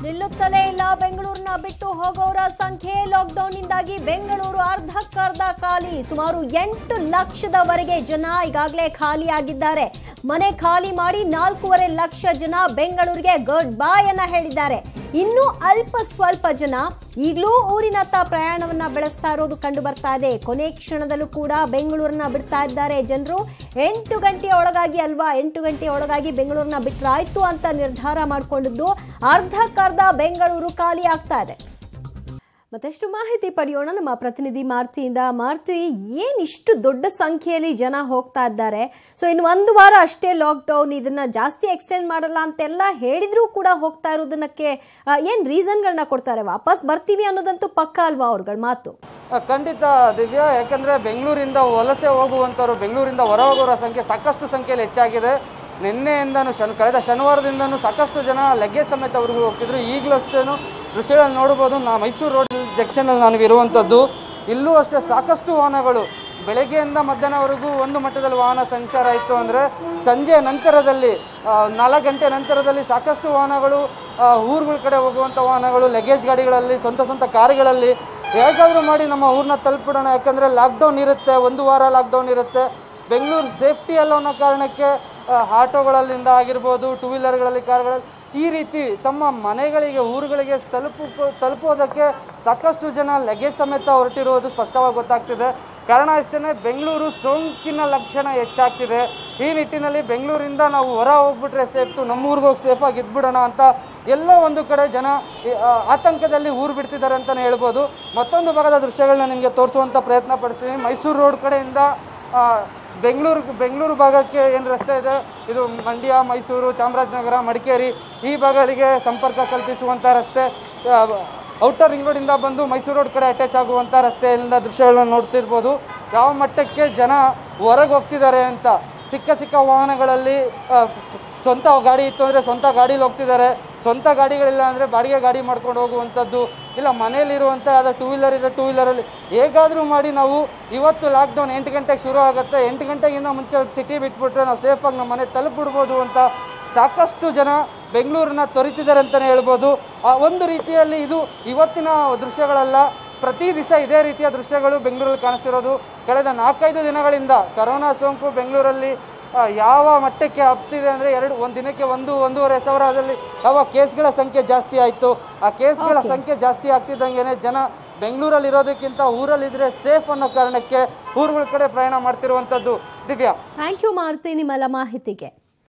ನಿಲ್ಲುತ್ತಲೇ ಇಲ್ಲ ಬೆಂಗಳೂರಿನ ಬಿಟ್ಟು ಹೋಗೋರ ಸಂಖ್ಯೆ ಲಾಕ್ಡೌನ್ನಿಂದಾಗಿ ಬೆಂಗಳೂರು ಅರ್ಧಕ್ಕರ್ಧ ಖಾಲಿ ಸುಮಾರು ಎಂಟು ಲಕ್ಷದವರೆಗೆ ಜನ ಈಗಾಗಲೇ ಖಾಲಿಯಾಗಿದ್ದಾರೆ ಮನೆ ಖಾಲಿ ಮಾಡಿ ನಾಲ್ಕೂವರೆ ಲಕ್ಷ ಜನ ಬೆಂಗಳೂರಿಗೆ ಗುಡ್ ಬಾಯ್ ಅನ್ನ ಹೇಳಿದ್ದಾರೆ ಇನ್ನು ಅಲ್ಪ ಸ್ವಲ್ಪ ಜನ ಈಗಲೂ ಊರಿನತ್ತ ಪ್ರಯಾಣವನ್ನ ಬೆಳೆಸ್ತಾ ಇರೋದು ಕಂಡು ಬರ್ತಾ ಇದೆ ಕೊನೆ ಕ್ಷಣದಲ್ಲೂ ಕೂಡ ಬೆಂಗಳೂರನ್ನ ಬಿಡ್ತಾ ಇದ್ದಾರೆ ಜನರು ಎಂಟು ಗಂಟೆಯ ಒಳಗಾಗಿ ಅಲ್ವಾ ಎಂಟು ಗಂಟೆಯ ಒಳಗಾಗಿ ಬೆಂಗಳೂರನ್ನ ಬಿಟ್ರಾಯ್ತು ಅಂತ ನಿರ್ಧಾರ ಮಾಡಿಕೊಂಡಿದ್ದು ಅರ್ಧಕ್ಕರ್ಧ ಬೆಂಗಳೂರು ಖಾಲಿ ಆಗ್ತಾ ಇದೆ ಮತ್ತಷ್ಟು ಮಾಹಿತಿ ಪಡೆಯೋಣ ನಮ್ಮ ಪ್ರತಿನಿಧಿ ಮಾರುತಿಯಿಂದ ಮಾರುತಿ ಏನ್ ಇಷ್ಟು ದೊಡ್ಡ ಸಂಖ್ಯೆಯಲ್ಲಿ ಜನ ಹೋಗ್ತಾ ಇದ್ದಾರೆ ಸೊ ಇನ್ನು ಒಂದು ವಾರ ಅಷ್ಟೇ ಲಾಕ್ಡೌನ್ ಇದನ್ನ ಜಾಸ್ತಿ ಎಕ್ಸ್ಟೆಂಡ್ ಮಾಡಲ್ಲ ಅಂತೆಲ್ಲ ಹೇಳಿದ್ರೂ ಕೂಡ ಹೋಗ್ತಾ ಇರೋದನ್ನಕ್ಕೆ ಆ, ಏನ್ ರೀಸನ್ಗಳನ್ನ ಕೊಡ್ತಾರೆ ವಾಪಸ್ ಬರ್ತೀವಿ ಅನ್ನೋದಂತೂ ಪಕ್ಕ ಅಲ್ವಾ ಅವ್ರಗಳ ಮಾತು ಆ, ಖಂಡಿತ ದಿವ್ಯಾ ಯಾಕಂದ್ರೆ ಬೆಂಗಳೂರಿಂದ ವಲಸೆ ಹೋಗುವಂಥವ್ರು ಬೆಂಗಳೂರಿಂದ ಹೊರ ಹೋಗೋರ ಸಂಖ್ಯೆ ಸಾಕಷ್ಟು ಸಂಖ್ಯೆಯಲ್ಲಿ ಹೆಚ್ಚಾಗಿದೆ ನಿನ್ನೆಯಿಂದನೂ ಶನ್ ಕಳೆದ ಶನಿವಾರದಿಂದನೂ ಸಾಕಷ್ಟು ಜನ ಲಗೇಜ್ ಸಮೇತ ಅವ್ರಿಗೂ ಹೋಗ್ತಿದ್ರು ಈಗಲೂ ಅಷ್ಟೇನು ದೃಶ್ಯಗಳಲ್ಲಿ ನೋಡ್ಬೋದು ನಾ ಮೈಸೂರು ರೋಡ್ ಜಂಕ್ಷನಲ್ಲಿ ನನಗೆ ಇರುವಂಥದ್ದು ಇಲ್ಲೂ ಅಷ್ಟೇ ಸಾಕಷ್ಟು ವಾಹನಗಳು ಬೆಳಗ್ಗೆಯಿಂದ ಮಧ್ಯಾಹ್ನವರೆಗೂ ಒಂದು ಮಟ್ಟದಲ್ಲಿ ವಾಹನ ಸಂಚಾರ ಇತ್ತು ಅಂದರೆ ಸಂಜೆ ನಂತರದಲ್ಲಿ ನಾಲ್ಕು ಗಂಟೆ ನಂತರದಲ್ಲಿ ಸಾಕಷ್ಟು ವಾಹನಗಳು ಆ, ಊರುಗಳ ಕಡೆ ಹೋಗುವಂಥ ವಾಹನಗಳು ಲಗೇಜ್ ಗಾಡಿಗಳಲ್ಲಿ ಸ್ವಂತ ಸ್ವಂತ ಕಾರುಗಳಲ್ಲಿ ಹೇಗಾದರೂ ಮಾಡಿ ನಮ್ಮ ಊರನ್ನ ತಲುಪಿಡೋಣ ಯಾಕಂದರೆ ಲಾಕ್ಡೌನ್ ಇರುತ್ತೆ ಒಂದು ವಾರ ಲಾಕ್ಡೌನ್ ಇರುತ್ತೆ ಬೆಂಗಳೂರು ಸೇಫ್ಟಿ ಅಲ್ಲ ಅನ್ನೋ ಕಾರಣಕ್ಕೆ ಆ, ಆಟೋಗಳಲ್ಲಿಂದ ಆಗಿರ್ಬೋದು ಟೂ ವೀಲರ್ಗಳಲ್ಲಿ ಕಾರ್ಗಳಲ್ಲಿ ಈ ರೀತಿ ತಮ್ಮ ಮನೆಗಳಿಗೆ ಊರುಗಳಿಗೆ ತಲುಪು ತಲುಪೋದಕ್ಕೆ ಸಾಕಷ್ಟು ಜನ ಲಗೇಜ್ ಸಮೇತ ಹೊರಟಿರುವುದು ಸ್ಪಷ್ಟವಾಗಿ ಗೊತ್ತಾಗ್ತಿದೆ ಕಾರಣ ಅಷ್ಟೇ ಬೆಂಗಳೂರು ಸೋಂಕಿನ ಲಕ್ಷಣ ಹೆಚ್ಚಾಗ್ತಿದೆ ಈ ನಿಟ್ಟಿನಲ್ಲಿ ಬೆಂಗಳೂರಿಂದ ನಾವು ಹೊರ ಹೋಗ್ಬಿಟ್ರೆ ಸೇಫ್ಟು ನಮ್ಮ ಊರಿಗೆ ಹೋಗಿ ಸೇಫಾಗಿ ಇದ್ಬಿಡೋಣ ಅಂತ ಎಲ್ಲೋ ಒಂದು ಕಡೆ ಜನ ಈ, ಆ, ಆತಂಕದಲ್ಲಿ ಊರು ಬಿಡ್ತಿದ್ದಾರೆ ಅಂತಲೇ ಹೇಳ್ಬೋದು ಮತ್ತೊಂದು ಭಾಗದ ದೃಶ್ಯಗಳನ್ನ ನಿಮಗೆ ತೋರಿಸುವಂಥ ಪ್ರಯತ್ನ ಪಡ್ತೀನಿ ಮೈಸೂರು ರೋಡ್ ಕಡೆಯಿಂದ ಆ, ಬೆಂಗಳೂರು ಬೆಂಗಳೂರು ಭಾಗಕ್ಕೆ ಏನು ರಸ್ತೆ ಇದೆ ಇದು ಮಂಡ್ಯ ಮೈಸೂರು ಚಾಮರಾಜನಗರ ಮಡಿಕೇರಿ ಈ ಭಾಗಗಳಿಗೆ ಸಂಪರ್ಕ ಕಲ್ಪಿಸುವಂಥ ರಸ್ತೆ ಔಟರ್ ರಿಂಗ್ ರೋಡಿಂದ ಬಂದು ಮೈಸೂರು ರೋಡ್ ಕಡೆ ಅಟ್ಯಾಚ್ ಆಗುವಂಥ ರಸ್ತೆಯಿಂದ ದೃಶ್ಯಗಳನ್ನ ನೋಡ್ತಿರ್ಬೋದು ಯಾವ ಮಟ್ಟಕ್ಕೆ ಜನ ಹೊರಗೆ ಹೋಗ್ತಿದ್ದಾರೆ ಅಂತ ಸಿಕ್ಕ ಸಿಕ್ಕ ವಾಹನಗಳಲ್ಲಿ ಆ, ಸ್ವಂತ ಗಾಡಿ ಇತ್ತು ಅಂದರೆ ಸ್ವಂತ ಗಾಡೀಲಿ ಹೋಗ್ತಿದ್ದಾರೆ ಸ್ವಂತ ಗಾಡಿಗಳಿಲ್ಲ ಅಂದರೆ ಬಾಡಿಗೆ ಗಾಡಿ ಮಾಡ್ಕೊಂಡು ಹೋಗುವಂಥದ್ದು ಇಲ್ಲ ಮನೇಲಿರುವಂಥ ಯಾವುದೋ ಟೂ ವೀಲರ್ ಇದೆ ಟೂ ವೀಲರಲ್ಲಿ ಹೇಗಾದರೂ ಮಾಡಿ ನಾವು ಇವತ್ತು ಲಾಕ್ಡೌನ್ ಎಂಟು ಗಂಟೆಗೆ ಶುರು ಆಗುತ್ತೆ ಎಂಟು ಗಂಟೆಗಿಂತ ಮುಂಚೆ ಸಿಟಿ ಬಿಟ್ಬಿಟ್ರೆ ನಾವು ಸೇಫಾಗಿ ನಮ್ಮ ಮನೆ ತಲುಪಿಬಿಡ್ಬೋದು ಅಂತ ಸಾಕಷ್ಟು ಜನ ಬೆಂಗಳೂರನ್ನ ತೊರಿತಿದ್ದಾರೆ ಅಂತಲೇ ಹೇಳ್ಬೋದು ಆ ಒಂದು ರೀತಿಯಲ್ಲಿ ಇದು ಇವತ್ತಿನ ದೃಶ್ಯಗಳಲ್ಲ ಪ್ರತಿ ದಿವಸ ಇದೇ ರೀತಿಯ ದೃಶ್ಯಗಳು ಬೆಂಗಳೂರಲ್ಲಿ ಕಾಣಿಸ್ತಿರೋದು ಕಳೆದ ನಾಲ್ಕೈದು ದಿನಗಳಿಂದ ಕರೋನಾ ಸೋಂಕು ಬೆಂಗಳೂರಲ್ಲಿ ಆ, ಯಾವ ಮಟ್ಟಕ್ಕೆ ಹಬ್ತಿದೆ ಅಂದರೆ ಎರಡು ಒಂದು ದಿನಕ್ಕೆ ಒಂದು ಒಂದೂವರೆ ಸಾವಿರದಲ್ಲಿ ಯಾವ ಕೇಸ್ಗಳ ಸಂಖ್ಯೆ ಜಾಸ್ತಿ ಆಯಿತು ಆ ಕೇಸ್ಗಳ Okay. ಸಂಖ್ಯೆ ಜಾಸ್ತಿ ಆಗ್ತಿದ್ದಂಗೆ ಜನ ಬೆಂಗಳೂರಲ್ಲಿ ಇರೋದಕ್ಕಿಂತ ಊರಲ್ಲಿದ್ರೆ ಸೇಫ್ ಅನ್ನೋ ಕಾರಣಕ್ಕೆ ಊರುಗಳ ಕಡೆ ಪ್ರಯಾಣ ಮಾಡ್ತಿರುವಂಥದ್ದು ದಿವ್ಯಾ ಥ್ಯಾಂಕ್ ಯು ಮಾರುತಿ ನಿಮ್ಮೆಲ್ಲ ಮಾಹಿತಿಗೆ